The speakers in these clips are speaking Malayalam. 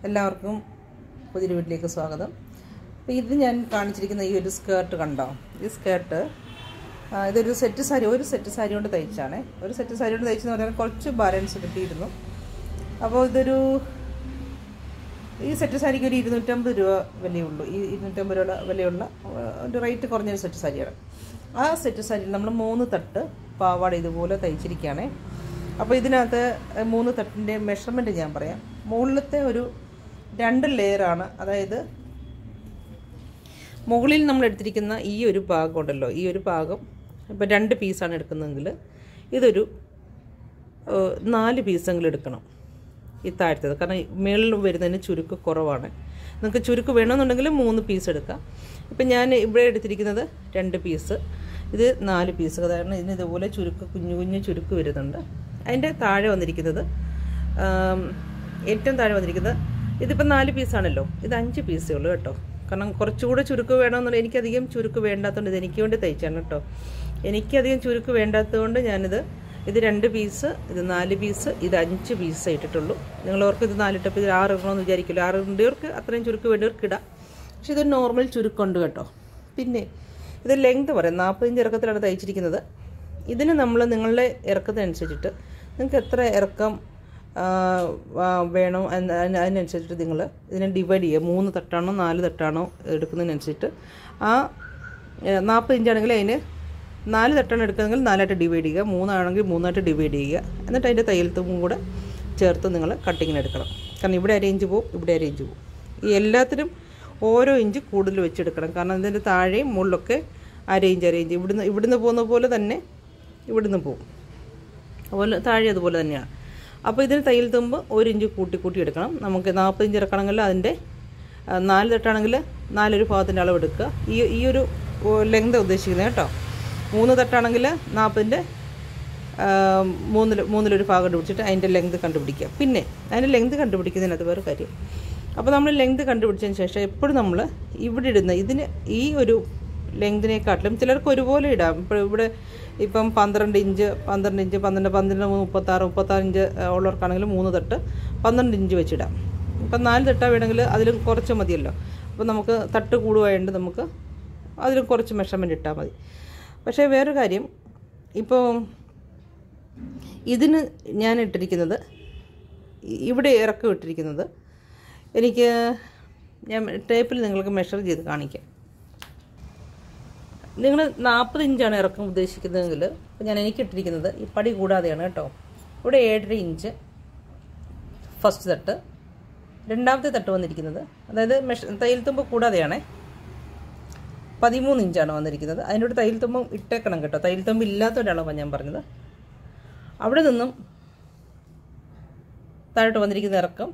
എല്ലാവർക്കും പുതിയൊരു വീട്ടിലേക്ക് സ്വാഗതം അപ്പോൾ ഇത് ഞാൻ കാണിച്ചിരിക്കുന്ന ഈ ഒരു സ്കേർട്ട് കണ്ടോ ഈ സ്കേർട്ട് ആ, ഇതൊരു സെറ്റ് സാരി ഒരു സെറ്റ് സാരി കൊണ്ട് തയ്ച്ചാണേ ഒരു സെറ്റ് സാരി കൊണ്ട് തയ്ച്ചെന്ന് പറഞ്ഞാൽ കുറച്ച് ബാലൻസ് കിട്ടിയിരുന്നു അപ്പോൾ ഇതൊരു ഈ സെറ്റ് സാരിക്ക് ഒരു ഇരുന്നൂറ്റമ്പത് രൂപ വിലയുള്ളൂ ഈ ഇരുന്നൂറ്റമ്പത് രൂപ വിലയുള്ള ആ, ഒരു റേറ്റ് കുറഞ്ഞൊരു സെറ്റ് സാരിയാണ് ആ സെറ്റ് സാരിയിൽ നമ്മൾ മൂന്ന് തട്ട് പാവാട ഇതുപോലെ തയ്ച്ചിരിക്കുകയാണേ അപ്പോൾ ഇതിനകത്ത് മൂന്ന് തട്ടിൻ്റെ മെഷർമെൻറ്റ് ഞാൻ പറയാം മുകളിലത്തെ ഒരു രണ്ട് ലെയറാണ് അതായത് മുകളിൽ നമ്മൾ എടുത്തിരിക്കുന്ന ഈ ഒരു ഭാഗം ഉണ്ടല്ലോ ഈ ഒരു ഭാഗം ഇപ്പോൾ രണ്ട് പീസാണ് എടുക്കുന്നതെങ്കിൽ ഇതൊരു ഏഹ്, നാല് പീസെങ്കിലും എടുക്കണം ഈ താഴത്തത് കാരണം മേളിൽ വരുന്നതിന് ചുരുക്ക് കുറവാണ് നിങ്ങൾക്ക് ചുരുക്ക് വേണമെന്നുണ്ടെങ്കിൽ മൂന്ന് പീസ് എടുക്കാം ഇപ്പം ഞാൻ ഇവിടെ എടുത്തിരിക്കുന്നത് രണ്ട് പീസ് ഇത് നാല് പീസ് കാരണം ഇതിന് ഇതുപോലെ ചുരുക്ക് കുഞ്ഞു കുഞ്ഞു ചുരുക്ക് വരുന്നുണ്ട് അതിൻ്റെ താഴെ വന്നിരിക്കുന്നത് ആം, ഏറ്റവും താഴെ വന്നിരിക്കുന്നത് ഇതിപ്പോൾ നാല് പീസാണല്ലോ ഇത് അഞ്ച് പീസേ ഉള്ളൂ കേട്ടോ കാരണം കുറച്ചുകൂടെ ചുരുക്ക് വേണമെന്നുള്ള എനിക്കധികം ചുരുക്ക് വേണ്ടാത്തതുകൊണ്ട് ഇത് എനിക്ക് വേണ്ടി തയ്ച്ചാണ് കേട്ടോ എനിക്കധികം ചുരുക്ക് വേണ്ടാത്തതുകൊണ്ട് ഞാനിത് ഇത് രണ്ട് പീസ് ഇത് നാല് പീസ് ഇത് അഞ്ച് പീസ് ഇട്ടിട്ടുള്ളൂ നിങ്ങൾ ഓർക്ക് ഇത് നാലിട്ടപ്പോൾ ഇത് ആറ് ഇടണമെന്ന് വിചാരിക്കില്ല ആറ് ഇടേർക്ക് അത്രയും ചുരുക്ക് വേണ്ടിയവർക്ക് ഇടാം പക്ഷെ ഇത് നോർമൽ ചുരുക്കമുണ്ട് കേട്ടോ പിന്നെ ഇത് ലെങ്ത് പറയാം നാൽപ്പത്തഞ്ച് ഇറക്കത്തിലാണ് തയ്ച്ചിരിക്കുന്നത് ഇതിന് നമ്മൾ നിങ്ങളുടെ ഇറക്കത്തിനനുസരിച്ചിട്ട് നിങ്ങൾക്ക് എത്ര ഇറക്കം ആ, ആ, വേണം എന്ന് അതിന് അതിനനുസരിച്ചിട്ട് നിങ്ങൾ ഇതിനെ ഡിവൈഡ് ചെയ്യുക മൂന്ന് തട്ടാണോ നാല് തട്ടാണോ എടുക്കുന്നതിനനുസരിച്ചിട്ട് ആ നാൽപ്പത് ഇഞ്ചാണെങ്കിൽ അതിന് നാല് തട്ടാണ് എടുക്കുന്നതെങ്കിൽ നാലായിട്ട് ഡിവൈഡ് ചെയ്യുക മൂന്നാണെങ്കിൽ മൂന്നായിട്ട് ഡിവൈഡ് ചെയ്യുക എന്നിട്ട് അതിൻ്റെ തയ്യൽ തുമ്പും കൂടെ ചേർത്ത് നിങ്ങൾ കട്ടിങ്ങിന് എടുക്കണം കാരണം ഇവിടെ അരേഞ്ച് പോവും ഇവിടെ അരേഞ്ച് പോവും ഈ എല്ലാത്തിനും ഓരോ ഇഞ്ച് കൂടുതൽ വെച്ചെടുക്കണം കാരണം ഇതിൻ്റെ താഴെയും മുകളിലൊക്കെ അരേഞ്ച് അരേഞ്ച് ഇവിടുന്ന് ഇവിടുന്ന് പോകുന്ന പോലെ തന്നെ ഇവിടുന്ന് പോവും അതുപോലെ താഴെ അതുപോലെ തന്നെയാണ് അപ്പോൾ ഇതിന് തയ്യൽ തുമ്പ് ഒരു ഇഞ്ച് കൂട്ടി കൂട്ടി എടുക്കണം നമുക്ക് നാൽപ്പത്തഞ്ച് ഇറക്കണമെങ്കിൽ അതിൻ്റെ ആ, നാല് തട്ടാണെങ്കിൽ നാലൊരു ഭാഗത്തിൻ്റെ അളവ് എടുക്കുക ഈ ഈ ഒരു ലെങ്ത് ഉദ്ദേശിക്കുന്നത് കേട്ടോ മൂന്ന് തട്ടാണെങ്കിൽ നാൽപ്പതിൻ്റെ മൂന്നിൽ മൂന്നിലൊരു ഭാഗം കണ്ടുപിടിച്ചിട്ട് അതിൻ്റെ ലെങ്ത് കണ്ടുപിടിക്കുക പിന്നെ അതിൻ്റെ ലെങ്ത് കണ്ടുപിടിക്കുന്നതിനകത്ത് വേറെ കാര്യം അപ്പോൾ നമ്മൾ ലെങ്ത് കണ്ടുപിടിച്ചതിന് ശേഷം എപ്പോഴും നമ്മൾ ഇവിടെ ഇടുന്ന ഇതിന് ഈ ഒരു ലെങ്തിനെക്കാട്ടിലും ചിലർക്ക് ഒരുപോലെ ഇടാം ഇപ്പോൾ ഇവിടെ ഇപ്പം പന്ത്രണ്ട് ഇഞ്ച് പന്ത്രണ്ട് ഇഞ്ച് പന്ത്രണ്ട് പന്ത്രണ്ട് മൂന്ന് മുപ്പത്താറ് മുപ്പത്താറ് ഇഞ്ച് ഉള്ളവർക്കാണെങ്കിൽ മൂന്ന് തട്ട് പന്ത്രണ്ട് ഇഞ്ച് വെച്ചിടാം ഇപ്പം നാല് തട്ടാ വേണമെങ്കിൽ അതിലും കുറച്ച് മതിയല്ലോ അപ്പോൾ നമുക്ക് തട്ട് കൂടുവായതുകൊണ്ട് നമുക്ക് അതിലും കുറച്ച് മെഷർമെൻറ്റ് ഇട്ടാൽ മതി പക്ഷേ വേറൊരു കാര്യം ഇപ്പോൾ ഇതിന് ഞാൻ ഇട്ടിരിക്കുന്നത് ഇ- ഇവിടെ ഇറക്കം ഇട്ടിരിക്കുന്നത് എനിക്ക് ഞാൻ ടേപ്പിൽ നിങ്ങൾക്ക് മെഷർ ചെയ്ത് കാണിക്കാം നിങ്ങൾ നാൽപ്പത് ഇഞ്ചാണ് ഇറക്കം ഉദ്ദേശിക്കുന്നതെങ്കിൽ അപ്പോൾ ഞാൻ എനിക്ക് ഇട്ടിരിക്കുന്നത് ഈ പടി കൂടാതെയാണ് കേട്ടോ ഇവിടെ ഏഴര ഇഞ്ച് ഫസ്റ്റ് തട്ട് രണ്ടാമത്തെ തട്ട് വന്നിരിക്കുന്നത് അതായത് മെഷ തയ്യൽ തുമ്പ് കൂടാതെയാണേ പതിമൂന്ന് ഇഞ്ചാണ് വന്നിരിക്കുന്നത് അതിൻ്റെ കൂടെ തയ്യൽ തുമ്പും ഇട്ടേക്കണം കേട്ടോ തയ്യൽ തുമ്പ് ഇല്ലാത്ത ഒരളവാണ് ഞാൻ പറഞ്ഞത് അവിടെ നിന്നും താഴോട്ട് വന്നിരിക്കുന്ന ഇറക്കം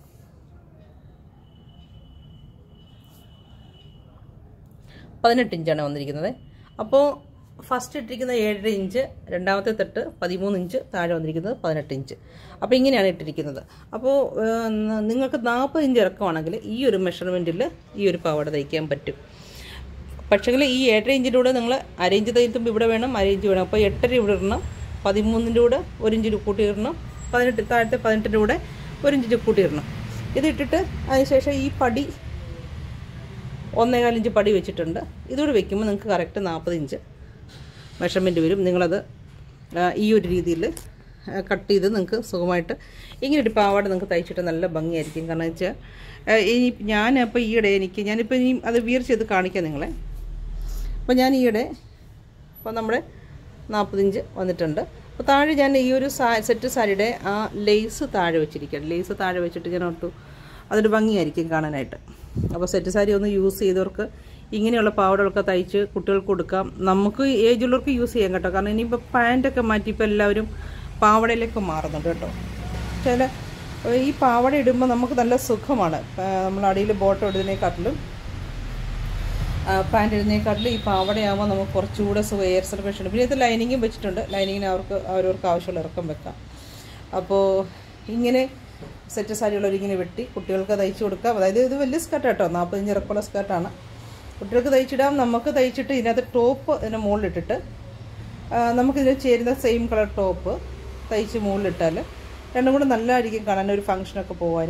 പതിനെട്ട് ഇഞ്ചാണ് വന്നിരിക്കുന്നത് അപ്പോൾ ഫസ്റ്റ് ഇട്ടിരിക്കുന്ന ഏഴര ഇഞ്ച് രണ്ടാമത്തെ തട്ട് പതിമൂന്ന് ഇഞ്ച് താഴെ വന്നിരിക്കുന്നത് പതിനെട്ട് ഇഞ്ച് അപ്പോൾ ഇങ്ങനെയാണ് ഇട്ടിരിക്കുന്നത് അപ്പോൾ ഏഹ്, ന- നിങ്ങൾക്ക് നാൽപ്പത് ഇഞ്ച് ഇറക്കമാണെങ്കിൽ ഈ ഒരു മെഷർമെൻറ്റിൽ ഈ ഒരു പാവാട തയ്ക്കാൻ പറ്റും പക്ഷേങ്കിൽ ഈ ഏഴര ഇഞ്ചിൻ്റെ കൂടെ നിങ്ങൾ അരയിഞ്ച് തയ്യത്തുമ്പോൾ ഇവിടെ വേണം അരയിഞ്ച് വേണം അപ്പോൾ എട്ടര ഇവിടെ ഇടണം പതിമൂന്നിൻ്റെ കൂടെ ഒരു ഇഞ്ച് കൂട്ടി ഇടണം പതിനെട്ട് താഴത്തെ പതിനെട്ടിൻ്റെ കൂടെ ഒരു ഇഞ്ച് കൂട്ടി ഇടണം ഇതിട്ടിട്ട് അതിനുശേഷം ഈ പടി ഒന്നേകാൽ ഇഞ്ച് പടി വെച്ചിട്ടുണ്ട് ഇതോടെ വെക്കുമ്പോൾ നിങ്ങൾക്ക് കറക്റ്റ് നാൽപ്പത് ഇഞ്ച് മെഷർമെൻറ്റ് വരും നിങ്ങളത് ആ, ഈ ഒരു രീതിയിൽ കട്ട് ചെയ്ത് നിങ്ങൾക്ക് സുഖമായിട്ട് ഇങ്ങനെ ഒരു പാവാട നിങ്ങൾക്ക് തയ്ച്ചിട്ട് നല്ല ഭംഗിയായിരിക്കും കാരണം വെച്ചാൽ ഈ ഞാൻ അപ്പോൾ ഈയിടെ എനിക്ക് ഞാനിപ്പോൾ ഇനി അത് വിയർ ചെയ്ത് കാണിക്കാം നിങ്ങളെ അപ്പോൾ ഞാൻ ഈയിടെ അപ്പോൾ നമ്മുടെ നാൽപ്പതിഞ്ച് വന്നിട്ടുണ്ട് അപ്പോൾ താഴെ ഞാൻ ഈ ഒരു സാ സെറ്റ് സാരിയുടെ ആ ലേസ് താഴെ വെച്ചിരിക്കുകയാണ് ലേസ് താഴെ വെച്ചിട്ട് ഞാൻ ഓർത്തു അതൊരു ഭംഗിയായിരിക്കും കാണാനായിട്ട് അപ്പോൾ സെറ്റ് സാരി ഒന്ന് യൂസ് ചെയ്തവർക്ക് ഇങ്ങനെയുള്ള പാവടകളൊക്കെ തയ്ച്ച് കുട്ടികൾക്ക് കൊടുക്കാം നമുക്ക് ഏജ് ഉള്ളവർക്ക് യൂസ് ചെയ്യാം കേട്ടോ കാരണം ഇനിയിപ്പോൾ പാൻറ്റൊക്കെ മാറ്റി ഇപ്പോൾ എല്ലാവരും പാവടയിലേക്ക് മാറുന്നുണ്ട് കേട്ടോ ചില ഈ പാവട ഇടുമ്പോൾ നമുക്ക് നല്ല സുഖമാണ് നമ്മൾ അടിയിൽ ബോട്ടം ഇടുന്നതിനെക്കാട്ടിലും പാൻറ് ഇടുന്നതിനെക്കാട്ടിലും ഈ പാവടയാകുമ്പോൾ നമുക്ക് കുറച്ചുകൂടെ സുഖം എയർ സർക്കുലേഷൻ പിന്നെ ഇത് ലൈനിങ്ങും വെച്ചിട്ടുണ്ട് ലൈനിങ്ങിന് അവർക്ക് അവരവർക്ക് ആവശ്യമുള്ള ഇറക്കം വെക്കാം അപ്പോൾ ഇങ്ങനെ സെറ്റ് സാരികളൊരു ഇങ്ങനെ വെട്ടി കുട്ടികൾക്ക് തയ്ച്ചു കൊടുക്കാം അതായത് ഇത് വലിയ സ്കർട്ട് കേട്ടോ നാൽപ്പത്തഞ്ച് ഇറക്കമുള്ള സ്കർട്ടാണ് കുട്ടികൾക്ക് തയ്ച്ചിടാം നമുക്ക് തയ്ച്ചിട്ട് ഇതിനകത്ത് ടോപ്പ് ഇതിന് മുകളിലിട്ടിട്ട് ആ, നമുക്കിതിന് ചേരുന്ന സെയിം കളർ ടോപ്പ് തയ്ച്ച് മുകളിലിട്ടാൽ രണ്ടും കൂടെ നല്ലതായിരിക്കും കാണാൻ ഒരു ഫംഗ്ഷനൊക്കെ പോകാനും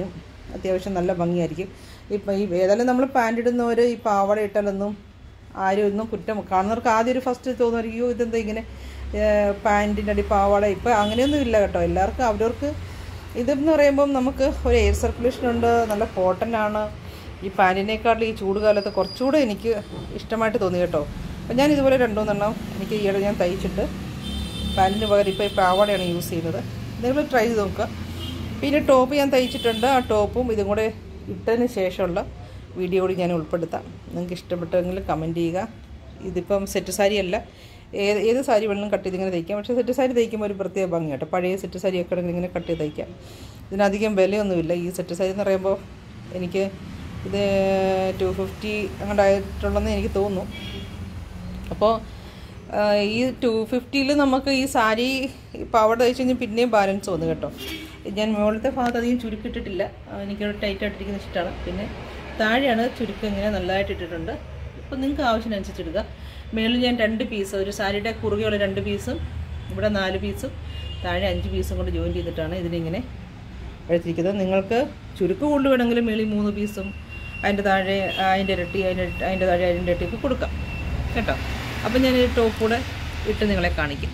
അത്യാവശ്യം നല്ല ഭംഗിയായിരിക്കും ഇപ്പം ഈ ഏതായാലും നമ്മൾ പാൻ്റ് ഇടുന്നവർ ഈ പാവാട ഇട്ടാലൊന്നും ആരും ഒന്നും കുറ്റം കാണുന്നവർക്ക് ആദ്യം ഒരു ഫസ്റ്റ് തോന്നുമായിരിക്കും "അയ്യോ, ഇതെന്താ ഇങ്ങനെ പാൻറ്റിൻ്റെ അടി പാവാട ഇപ്പം അങ്ങനെയൊന്നും ഇല്ല കേട്ടോ എല്ലാവർക്കും അവരവർക്ക് ഇതെന്ന് പറയുമ്പം നമുക്ക് ഒരു എയർ സർക്കുലേഷൻ ഉണ്ട് നല്ല കോട്ടൺ ആണ് ഈ പാൻറ്റിനേക്കാട്ടിൽ ഈ ചൂട് കാലത്ത് കുറച്ചുകൂടെ എനിക്ക് ഇഷ്ടമായിട്ട് തോന്നി കേട്ടോ അപ്പം ഞാൻ ഇതുപോലെ രണ്ടുമൂന്നെണ്ണം എനിക്ക് ഈയിടെ ഞാൻ തയ്ച്ചിട്ട് പാൻറ്റിന് പകരം ഇപ്പോൾ ഈ പാവാടയാണ് യൂസ് ചെയ്യുന്നത് നിങ്ങൾ ട്രൈ ചെയ്ത് നോക്കുക പിന്നെ ടോപ്പ് ഞാൻ തയ്ച്ചിട്ടുണ്ട് ആ ടോപ്പും ഇതും കൂടെ ഇട്ടതിന് ശേഷമുള്ള വീഡിയോ കൂടി ഞാൻ ഉൾപ്പെടുത്താം നിങ്ങൾക്ക് ഇഷ്ടപ്പെട്ടെങ്കിൽ കമൻറ്റ് ചെയ്യുക ഇതിപ്പം സെറ്റ് സാരി അല്ല ഏത് ഏത് സാരി വേണമെങ്കിലും കട്ട് ചെയ്ത് ഇങ്ങനെ തയ്ക്കാം പക്ഷേ സെറ്റ് സാരി തയ്ക്കുമ്പോൾ ഒരു പ്രത്യേക ഭംഗി കേട്ടോ പഴയ സെറ്റ് സാരി ഒക്കെ ആണെങ്കിൽ ഇങ്ങനെ കട്ട് ചെയ്ത് തയ്ക്കാം ഇതിനധികം വിലയൊന്നുമില്ല ഈ സെറ്റ് സാരി എന്ന് പറയുമ്പോൾ എനിക്ക് ഇത് ടു ഫിഫ്റ്റി അങ്ങോട്ടായിട്ടുള്ളതെന്ന് എനിക്ക് തോന്നുന്നു അപ്പോൾ ഈ ടു ഫിഫ്റ്റിയിൽ നമുക്ക് ഈ സാരി പാവട തയ്ച്ച് കഴിഞ്ഞാൽ പിന്നെയും ബാലൻസ് വന്നു കേട്ടോ ഞാൻ മുകളിലത്തെ ഭാഗത്ത് അധികം ചുരുക്കിട്ടിട്ടില്ല എനിക്കൊരു ടൈറ്റ് ആയിട്ടിരിക്കുന്ന ഇഷ്ടമാണ് പിന്നെ താഴെയാണ് ചുരുക്കം ഇങ്ങനെ നല്ലതായിട്ട് ഇട്ടിട്ടുണ്ട് ഇപ്പം നിങ്ങൾക്ക് ആവശ്യത്തിനനുസരിച്ച് എടുക്കുക മേളിൽ ഞാൻ രണ്ട് പീസ് ഒരു സാരിയുടെ കുറുകെയുള്ള രണ്ട് പീസും ഇവിടെ നാല് പീസും താഴെ അഞ്ച് പീസും കൊണ്ട് ജോയിൻ ചെയ്തിട്ടാണ് ഇതിനിങ്ങനെ എടുത്തിരിക്കുന്നത് നിങ്ങൾക്ക് ചുരുക്ക് കൂടുതൽ വേണമെങ്കിൽ മേളിൽ മൂന്ന് പീസും അതിൻ്റെ താഴെ അതിൻ്റെ ഇരട്ടി അതിൻ്റെ അതിൻ്റെ താഴെ അതിൻ്റെ ഇരട്ടിയൊക്കെ കൊടുക്കാം കേട്ടോ അപ്പം ഞാൻ ഈ ടോപ്പ് കൂടെ ഇട്ട് നിങ്ങളെ കാണിക്കും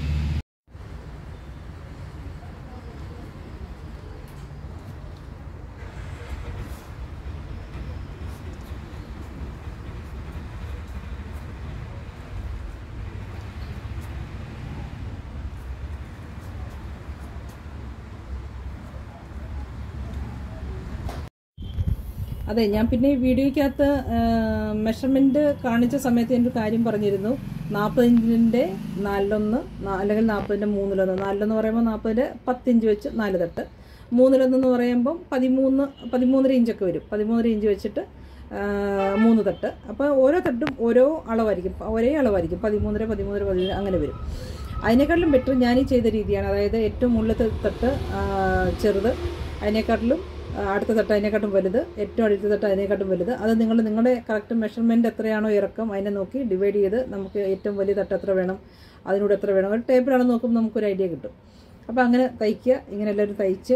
അതെ ഞാൻ പിന്നെ ഈ വീഡിയോയ്ക്കകത്ത് മെഷർമെന്റ് കാണിച്ച സമയത്ത് ഞാൻ ഒരു കാര്യം പറഞ്ഞിരുന്നു നാൽപ്പത് ഇഞ്ചിന്റെ നാലിലൊന്ന് നാ- അല്ലെങ്കിൽ നാൽപ്പതിന്റെ മൂന്നിലൊന്ന് നാലിലൊന്ന് പറയുമ്പോൾ നാൽപ്പതിന്റെ പത്തിഞ്ച് വെച്ച് നാല് തട്ട് മൂന്നിലൊന്നെന്ന് പറയുമ്പം പതിമൂന്ന് പതിമൂന്നര ഇഞ്ചൊക്കെ വരും പതിമൂന്നര ഇഞ്ച് വെച്ചിട്ട് ആ, മൂന്ന് തട്ട് അപ്പോൾ ഓരോ തട്ടും ഓരോ അളവായിരിക്കും ഒരേ അളവായിരിക്കും പതിമൂന്നര പതിമൂന്നര പതിമൂന്നര അങ്ങനെ വരും അതിനേക്കാട്ടിലും ബെറ്റർ ഞാൻ ഈ ചെയ്ത രീതിയാണ് അതായത് ഏറ്റവും മുകളിലത്തെ തട്ട് ആ, ചെറുത് അതിനേക്കാട്ടിലും ആ, അടുത്ത തട്ട് അതിനെക്കാട്ടും വലുത് ഏറ്റവും അടുത്ത തട്ട് അതിനെക്കാട്ടും വലുത് അത് നിങ്ങൾ നിങ്ങളുടെ കറക്റ്റ് മെഷർമെൻറ്റ് എത്രയാണോ ഇറക്കം അതിനെ നോക്കി ഡിവൈഡ് ചെയ്ത് നമുക്ക് ഏറ്റവും വലിയ തട്ട് എത്ര വേണം അതിനോട് എത്ര വേണം ഒരു ടേബിളാണ് നോക്കുമ്പോൾ നമുക്കൊരു ഐഡിയ കിട്ടും അപ്പോൾ അങ്ങനെ തയ്ക്കുക ഇങ്ങനെ എല്ലാവരും തയ്ച്ച്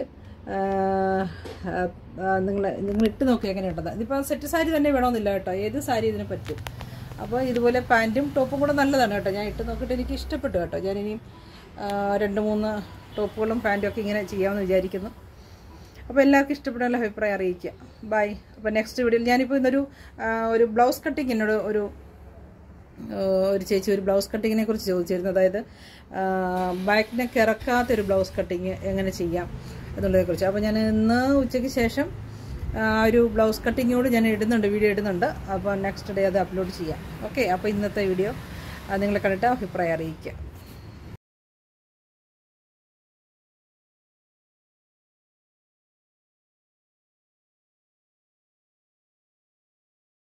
നിങ്ങൾ നിങ്ങൾ ഇട്ട് നോക്കി എങ്ങനെ ഇട്ടത് ഇതിപ്പോൾ സെറ്റ് സാരി തന്നെ വേണമെന്നില്ല കേട്ടോ ഏത് സാരി ഇതിന് പറ്റും അപ്പോൾ ഇതുപോലെ പാൻറ്റും ടോപ്പും കൂടെ നല്ലതാണ് കേട്ടോ ഞാൻ ഇട്ട് നോക്കിയിട്ട് എനിക്ക് ഇഷ്ടപ്പെട്ടു കേട്ടോ ഞാനിനിയും ആ, രണ്ട് മൂന്ന് ടോപ്പുകളും പാൻറ്റും ഒക്കെ ഇങ്ങനെ ചെയ്യാമെന്ന് വിചാരിക്കുന്നു അപ്പോൾ എല്ലാവർക്കും ഇഷ്ടപ്പെടാനുള്ള അഭിപ്രായം അറിയിക്കുക ബൈ അപ്പോൾ നെക്സ്റ്റ് വീഡിയോയിൽ ഞാനിപ്പോൾ ഇന്നൊരു ആ, ഒരു ബ്ലൗസ് കട്ടിങ് എന്നോട് ഒരു ആ, ഒരു ചേച്ചി ഒരു ബ്ലൗസ് കട്ടിങ്ങിനെ കുറിച്ച് ചോദിച്ചിരുന്നു അതായത് ബാക്ക് നെക്ക് ഇറക്കാത്ത ഒരു ബ്ലൗസ് കട്ടിങ് എങ്ങനെ ചെയ്യാം എന്നുള്ളതിനെക്കുറിച്ച് അപ്പോൾ ഞാൻ ഇന്ന് ഉച്ചയ്ക്ക് ശേഷം ആ, ഒരു ബ്ലൗസ് കട്ടിങ്ങോട് ഞാൻ ഇടുന്നുണ്ട് വീഡിയോ ഇടുന്നുണ്ട് അപ്പോൾ നെക്സ്റ്റ് ഡേ അത് അപ്ലോഡ് ചെയ്യാം ഓക്കെ അപ്പോൾ ഇന്നത്തെ വീഡിയോ നിങ്ങൾ കണ്ടിട്ട് അഭിപ്രായം അറിയിക്കുക